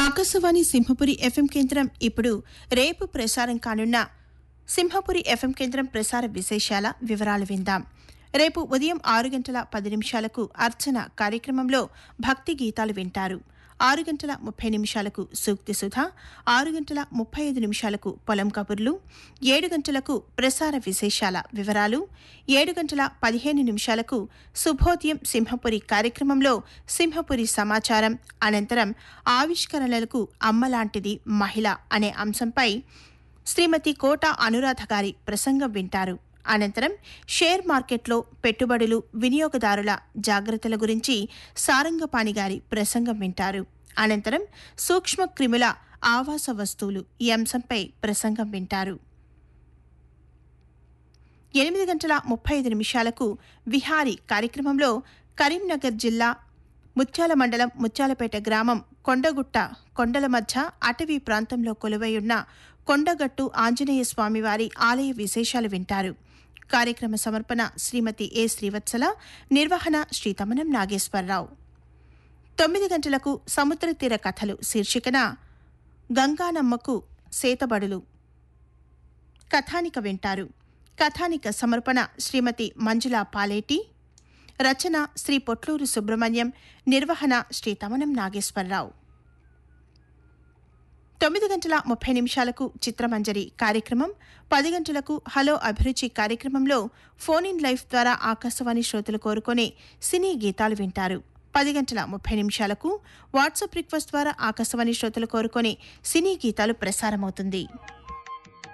Akashvani Simhapuri FM కేంద్రం ఇప్పుడు రేపు ప్రసారం కానున్న సింహపురి ఎఫ్ఎం కేంద్రం ప్రసార విశేషాల వివరాలు విందాం రేపు ఉదయం ఆరు గంటల పది నిమిషాలకు అర్చన కార్యక్రమంలో భక్తి గీతాలు వింటారు ఆరు గంటల ముప్పై నిమిషాలకు సూక్తి సుధ ఆరు గంటల ముప్పై ఐదు నిమిషాలకు పొలం కబుర్లు ఏడు గంటలకు ప్రసార విశేషాల వివరాలు ఏడు గంటల పదిహేను నిమిషాలకు శుభోదయం సింహపురి కార్యక్రమంలో సింహపురి సమాచారం అనంతరం ఆవిష్కరణలకు అమ్మలాంటిది మహిళ అనే అంశంపై శ్రీమతి కోట అనురాధ గారి ప్రసంగం వింటారు అనంతరం షేర్ మార్కెట్లో పెట్టుబడులు వినియోగదారుల జాగ్రత్తల గురించి సారంగపాణి గారి ప్రసంగం వింటారు అనంతరం సూక్ష్మ క్రిముల ఆవాస వస్తువులు ఈ అంశంపై ప్రసంగం వింటారు ఎనిమిది గంటల ముప్పై ఐదు నిమిషాలకు విహారీ కార్యక్రమంలో కరీంనగర్ జిల్లా ముత్యాల మండలం ముత్యాలపేట గ్రామం కొండగుట్ట కొండల మధ్య అటవీ ప్రాంతంలో కొలువై ఉన్న కొండగట్టు ఆంజనేయ స్వామివారి ఆలయ విశేషాలు వింటారు కార్యక్రమ సమర్పణ శ్రీమతి ఏ శ్రీవత్సల నిర్వహణ శ్రీ తమనం నాగేశ్వరరావు తొమ్మిది గంటలకు సముద్ర తీర కథలు శీర్షికన గంగానమ్మకు సేతబడులు కథానిక వింటారు కథానిక సమర్పణ శ్రీమతి మంజుల పాలేటి రచన శ్రీ పొట్లూరు సుబ్రహ్మణ్యం నిర్వహణ శ్రీ తమనం నాగేశ్వరరావు తొమ్మిది గంటల ముప్పై నిమిషాలకు చిత్రమంజరి కార్యక్రమం పది గంటలకు హలో అభిరుచి కార్యక్రమంలో ఫోన్ ఇన్ లైఫ్ ద్వారా ఆకాశవాణి శ్రోతలు కోరుకునే సినీ గీతాలు వింటారు పది గంటల ముప్పై నిమిషాలకు వాట్సాప్ రిక్వెస్ట్ ద్వారా ఆకాశవాణి శ్రోతలు కోరుకునే సినీ గీతాలు ప్రసారమవుతుంది